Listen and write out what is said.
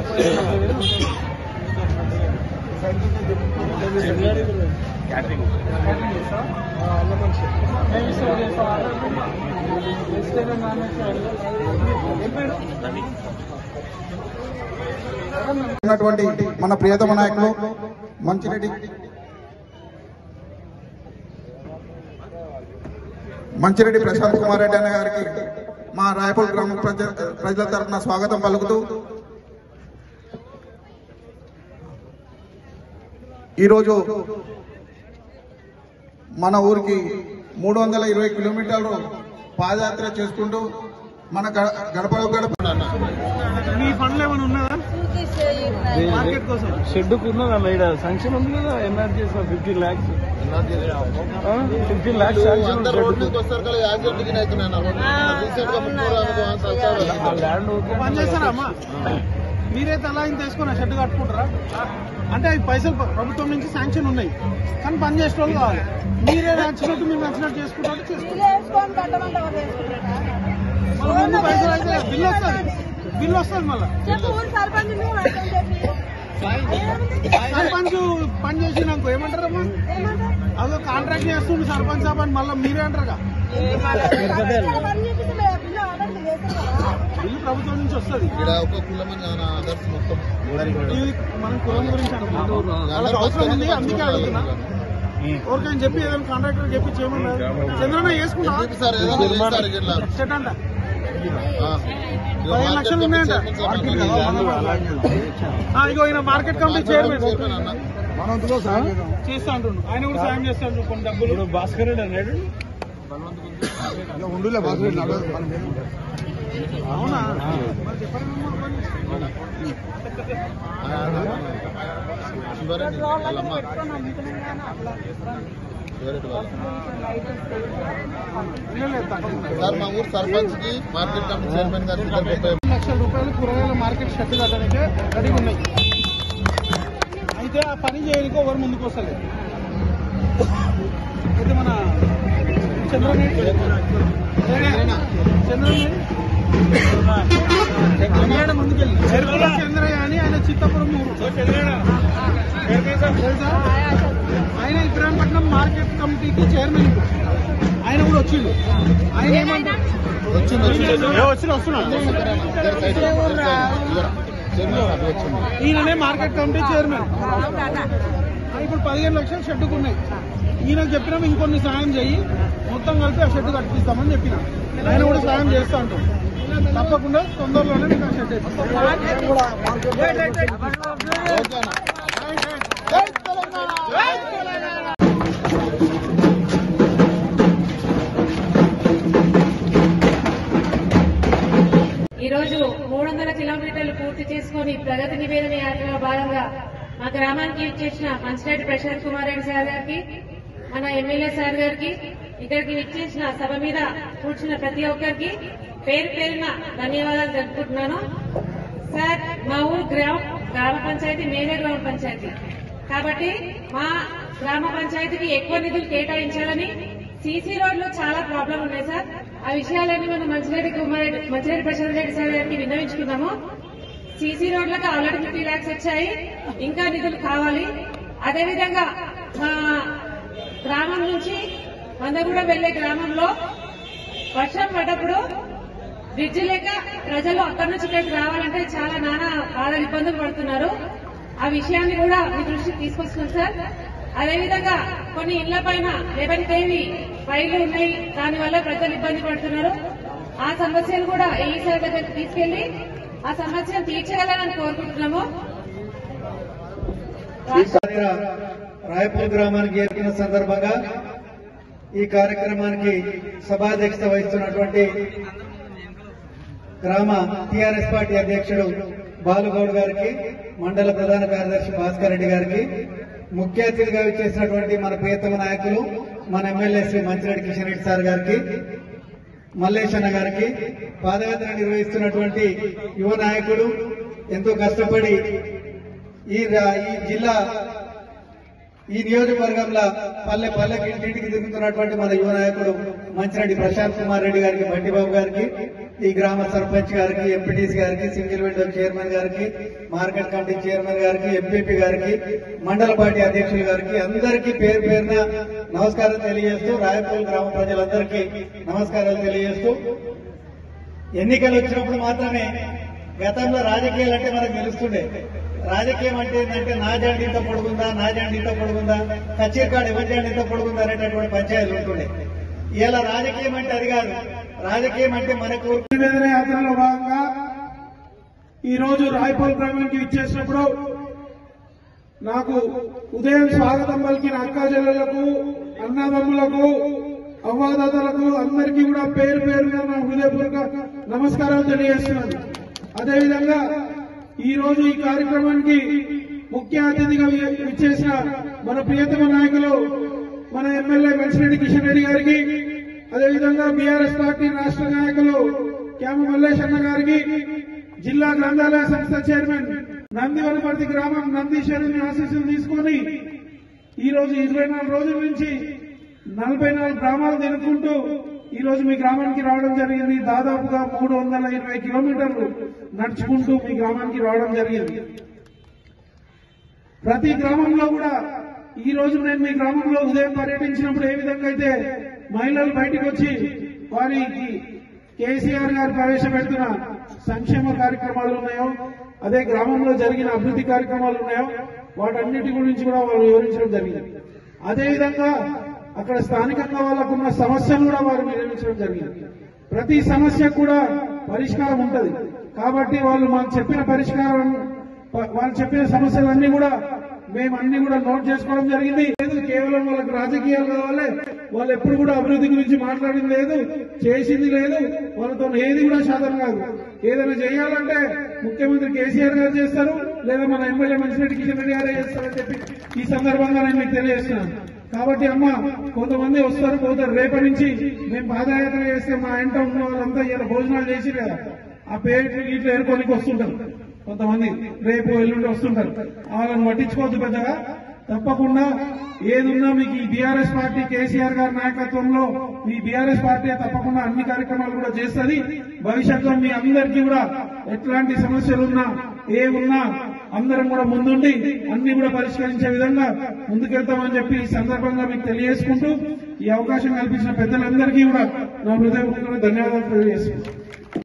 ఉన్నటువంటి మన ప్రియతమ నాయకులు మంచిరెడ్డి మంచిరెడ్డి ప్రశాంత్ కుమార్ రెడ్డి అన్న గారికి మా రాయపూర్ గ్రామ ప్రజ ప్రజల తరఫున స్వాగతం పలుకుతూ ఈరోజు మన ఊరికి మూడు వందల ఇరవై కిలోమీటర్లు పాదయాత్ర చేసుకుంటూ మన గ- గడప గడప మీ పనులు ఏమైనా ఉన్నదా మార్కెట్ కోసం షెడ్డుకు ఉన్నదా ఇక్కడ శాంక్షన్ ఉంది కదా NRG fifteen lakhs fifteen lakhs sanction ఉంది షెడ్డుకు. ఆ ల్యాండ్ ఓకే పని చేస్తారా అమ్మా మీరే తలా ఇంత తీసుకుని షెడ్ కట్టుకుంటారా అంటే అవి పైసలు ప్ర- ప్రభుత్వం నుంచి శాంక్షన్ ఉన్నాయి కానీ పని చేసే వాళ్ళు కావాలి మీరే నచ్చినట్టు మీరు నచ్చినట్టు చేసుకుంటారు చేసుకుంటారు మళ్ళీ ముందు పైసలు అయితే బిల్లు వస్తుంది బిల్లు వస్తుంది మళ్ళీ సర్పంచ్ పని చేసినాక ఏమంటారమ్మా అదో కాంట్రాక్ట్ చేస్తుండు సర్పంచ్ సాబ్ అని మళ్ళీ మీరే అంటారుగా బిల్లు ప్రభుత్వం నుంచి వస్తుంది ఇది మనం కులం గురించి అనుకుంటున్నాం వాళ్ళకి అవసరం ఉంది అందుకే అడుగుతున్నా ఎవరికైనా చెప్పి ఏదైనా కాంట్రాక్టర్ చెప్పి చేయమన్నారు చంద్రన్న వేసుకున్నా సెట్ అంట పదిహేను లక్షలు ఉన్నాయంట ఆ, ఇగో ఈయన మార్కెట్ కమిటీ చైర్మన్ చేస్తా అంటుండు ఆయన కూడా సాయం చేస్తాడు కొన్ని డబ్బులు ఇప్పుడు భాస్కర్ రెడ్డి అన్నాడు అవునా మరి చెప్పండి మరి. లేదు, లేదు, తప్పకుండా. సార్ మా ఊరు సర్పంచ్ కి మార్కెట్ కమిటీ చైర్మన్ గారికి ఇద్దరు ముప్పై లక్షల రూపాయలు కూరగాయల మార్కెట్ షెడ్ కట్టడానికి రెడీగా ఉన్నాయి అయితే ఆ పని చేయడానికి ఎవరు ముందుకు వస్తలేదు అయితే మన చంద్రబాబు చంద్రబాబు చంద్రయ్య ముందుకెళ్ళి చంద్రయ్య అని ఆయన చిత్తపురం ఊరు తెలుసా ఆయన ఇబ్రాహీంపట్నం మార్కెట్ కమిటీకి చైర్మన్ ఇప్పుడు. ఆయన కూడా వచ్చిండు ఆయన ఏమంటారు వచ్చింది వచ్చింది ఏ వచ్చిన వస్తున్నాడు ఈయననే మార్కెట్ కమిటీ చైర్మన్ ఆ, ఇప్పుడు పదిహేను లక్షలు షెడ్డుకు ఉన్నాయి ఈయనకు చెప్పినాం ఇంకొన్ని సాయం చెయ్యి మొత్తం కలిపి ఆ షెడ్ కట్టిస్తామని చెప్పిన ఆయన కూడా సాయం చేస్తా అంటాం తప్పకుండా తొందరలోనే మీకు ఆ షెడ్ ఈ రోజు మూడు వందల కిలోమీటర్లు పూర్తి చేసుకుని ప్రగతి నివేదన యాత్రలో భాగంగా మా గ్రామానికి ఇచ్చేసిన మంచిరెడ్డి ప్రశాంత్ కుమార్ రెడ్డి సార్ గారికి మన ఎమ్మెల్యే సార్ గారికి ఇక్కడికి ఇచ్చేసిన సభ మీద కూర్చున్న ప్రతి ఒక్కరికి పేరు పేరున ధన్యవాదాలు తెలుపుకుంటున్నాను సార్ మా ఊరు గ్రామ గ్రామ పంచాయతీ మేమే గ్రామ పంచాయతీ కాబట్టి మా గ్రామ పంచాయతీకి ఎక్కువ నిధులు కేటాయించాలని సీసీ రోడ్లు చాలా ప్రాబ్లం ఉన్నాయి సార్ ఆ విషయాలన్నీ మనం మంచిరెడ్డి కుమార్ రెడ్డి మంచిరెడ్డి ప్రశాంత్ రెడ్డి సార్ గారికి విన్నవించుకున్నాము సీసీ రోడ్లకు ఆల్రెడీ ఫిఫ్టీ ల్యాక్స్ వచ్చాయి ఇంకా నిధులు కావాలి అదేవిధంగా మా గ్రామం నుంచి మందగూడెం వెళ్లే గ్రామంలో వర్షం పడ్డప్పుడు బ్రిడ్జ్ లేక ప్రజలు అక్కడి నుంచి ఇక్కడికి రావాలంటే చాలా నానా బాధ ఇబ్బందులు పడుతున్నారు ఆ విషయాన్ని కూడా మీ దృష్టికి తీసుకొస్తున్నాం సార్ అదేవిధంగా కొన్ని ఇళ్ల పైన లెవెన్ కేవీ ఫైళ్లు ఉన్నాయి దానివల్ల ప్రజలు ఇబ్బంది పడుతున్నారు ఆ సమస్యను కూడా ఈ సార్ దగ్గరికి తీసుకెళ్లి ఆ సమస్యను తీర్చగలరని కోరుకుంటున్నాము ఈ యాత్ర రాయపూర్ గ్రామానికి చేరుకున్న సందర్భంగా ఈ కార్యక్రమానికి సభాధ్యక్షత వహిస్తున్నటువంటి గ్రామ టిఆర్ఎస్ పార్టీ అధ్యక్షుడు బాలుగౌడ్ గారికి మండల ప్రధాన కార్యదర్శి భాస్కర్ రెడ్డి గారికి ముఖ్య అతిథిగా చేసినటువంటి మన ప్రియతమ నాయకులు మన ఎమ్మెల్యే శ్రీ మంచిరెడ్డి కిషన్ రెడ్డి సార్ గారికి మల్లేశన్న గారికి పాదయాత్ర నిర్వహిస్తున్నటువంటి యువ నాయకుడు ఎంతో కష్టపడి ఈ రా- ఈ జిల్లా ఈ నియోజకవర్గంలో పల్లె పల్లెకి ఇంటింటికి తిరుగుతున్నటువంటి మన యువ నాయకుడు మంచిరెడ్డి ప్రశాంత్ కుమార్ రెడ్డి గారికి బండిబాబు గారికి ఈ గ్రామ సర్పంచ్ గారికి ఎంపీటీసీ గారికి సింగిల్ విండో చైర్మన్ గారికి మార్కెట్ కమిటీ చైర్మన్ గారికి ఎంపీపీ గారికి మండల పార్టీ అధ్యక్షుల గారికి అందరికీ పేరు పేరున నమస్కారం తెలియజేస్తూ రాయపూల్ గ్రామ ప్రజలందరికీ నమస్కారాలు తెలియజేస్తూ ఎన్నికలు వచ్చినప్పుడు మాత్రమే గతంలో రాజకీయాలు అంటే మనకు తెలుస్తుండే రాజకీయం అంటే ఏంటంటే నా జెండా ఇంత పొడుగుందా నా జెండా ఇంత పొడుగుందా కచేరికాడు ఎవరి జెండా ఇంత పొడుగుందా అనేటటువంటి పంచాయతీలు ఉంటుండే ఇలా రాజకీయం అంటే అది కాదు రాజకీయం అంటే మనకు నివేదన యాత్రలో భాగంగా ఈ రోజు రాయపల్ గ్రామానికి ఇచ్చేసినప్పుడు నాకు ఉదయం స్వాగతం పలికిన అక్కా చెల్లెళ్లకు అన్నదమ్ములకు అవ్వాదాతలకు అందరికీ కూడా పేరు పేరుగా నా హృదయపూర్వక నమస్కారాలు తెలియజేస్తున్నాను అదేవిధంగా ఈ రోజు ఈ కార్యక్రమానికి ముఖ్య అతిథిగా ఇచ్చేసిన మన ప్రియతమ నాయకులు మన ఎమ్మెల్యే వెంకటరెడ్డి కిషన్ రెడ్డి గారికి అదేవిధంగా బీఆర్ఎస్ పార్టీ రాష్ట్ర నాయకులు క్యామ మల్లేష్ అన్న గారికి జిల్లా గ్రంథాలయ సంస్థ చైర్మన్ నందివనపర్తి గ్రామం నందీశ్వరుని ఆశీస్సులు తీసుకొని ఈ రోజు ఇరవై నాలుగు రోజుల నుంచి నలభై నాలుగు గ్రామాలు తినుకుంటూ ఈ రోజు మీ గ్రామానికి రావడం జరిగింది దాదాపుగా మూడు వందల ఇరవై కిలోమీటర్లు నడుచుకుంటూ మీ గ్రామానికి రావడం జరిగింది ప్రతి గ్రామంలో కూడా ఈ రోజు నేను మీ గ్రామంలో ఉదయం పర్యటించినప్పుడు ఏ విధంగా అయితే మహిళలు బయటకు వచ్చి వారికి కేసీఆర్ గారు ప్రవేశపెడుతున్న సంక్షేమ కార్యక్రమాలు ఉన్నాయో అదే గ్రామంలో జరిగిన అభివృద్ధి కార్యక్రమాలు ఉన్నాయో వాటన్నిటి గురించి కూడా వాళ్ళు వివరించడం జరిగింది అదేవిధంగా అక్కడ స్థానికంగా వాళ్ళకున్న సమస్యలు కూడా వారు వివరించడం జరిగింది ప్రతి సమస్య కూడా పరిష్కారం ఉంటది కాబట్టి వాళ్ళు మాకు చెప్పిన పరిష్కారం వా- వాళ్ళు చెప్పిన సమస్యలన్నీ కూడా మేము అన్ని కూడా నోట్ చేసుకోవడం జరిగింది లేదు కేవలం వాళ్ళకి రాజకీయాలు కావాలి వాళ్ళు ఎప్పుడు కూడా అభివృద్ధి గురించి మాట్లాడింది లేదు చేసింది లేదు వాళ్ళతో ఏది కూడా శాతం కాదు ఏదైనా చేయాలంటే ముఖ్యమంత్రి కేసీఆర్ గారు చేస్తారు లేదా మన ఎమ్మెల్యే మంచిరెడ్డి కిషన్ రెడ్డి గారే చేస్తారని చెప్పి ఈ సందర్భంగా నేను మీకు తెలియజేస్తున్నాను కాబట్టి అమ్మ కొంతమంది వస్తారు పోతారు రేపటి నుంచి మేము పాదయాత్ర చేస్తే మా ఇంట ఉన్న వాళ్ళంతా ఇలా భోజనాలు చేసి కదా ఆ పేరు ఇట్లా ఏరుకోనికి వస్తుంటారు కొంతమంది రేపు ఎల్లుండి వస్తుంటారు వాళ్ళని పట్టించుకోవద్దు పెద్దగా తప్పకుండా ఏదున్నా మీకు ఈ బీఆర్ఎస్ పార్టీ కేసీఆర్ గారి నాయకత్వంలో మీ బీఆర్ఎస్ పార్టీ తప్పకుండా అన్ని కార్యక్రమాలు కూడా చేస్తుంది భవిష్యత్తులో మీ అందరికీ కూడా ఎట్లాంటి సమస్యలున్నా ఏ ఉన్నా అందరం కూడా ముందుండి అన్ని కూడా పరిష్కరించే విధంగా ముందుకెళ్తామని చెప్పి ఈ సందర్భంగా మీకు తెలియజేసుకుంటూ ఈ అవకాశం కల్పించిన పెద్దలందరికీ కూడా నా హృదయపూర్వక ధన్యవాదాలు తెలియజేస్తున్నాను